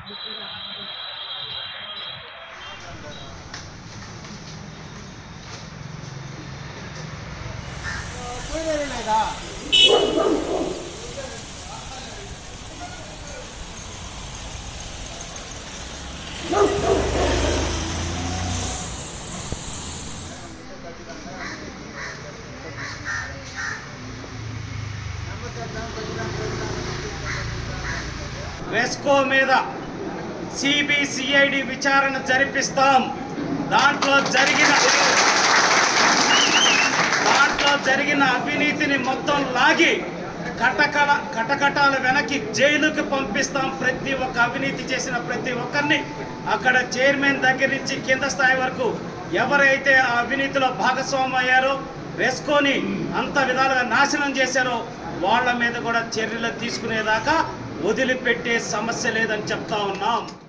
వెస్కో మీద సిబిసిఐడి విచారణ జరిపిస్తాం దాంట్లో జరిగిన దాంట్లో జరిగిన అవినీతిని మొత్తం లాగి కటకల కటకటాల వెనక్కి జైలుకి పంపిస్తాం ప్రతి ఒక్క అవినీతి చేసిన ప్రతి ఒక్కరిని అక్కడ చైర్మన్ దగ్గర నుంచి కింద స్థాయి వరకు ఎవరైతే ఆ అవినీతిలో భాగస్వామి అయ్యారో రెస్కోని అంత విధాలుగా నాశనం చేశారో వాళ్ళ మీద కూడా చర్యలు తీసుకునేదాకా వదిలిపెట్టే సమస్య లేదని చెప్తా ఉన్నాం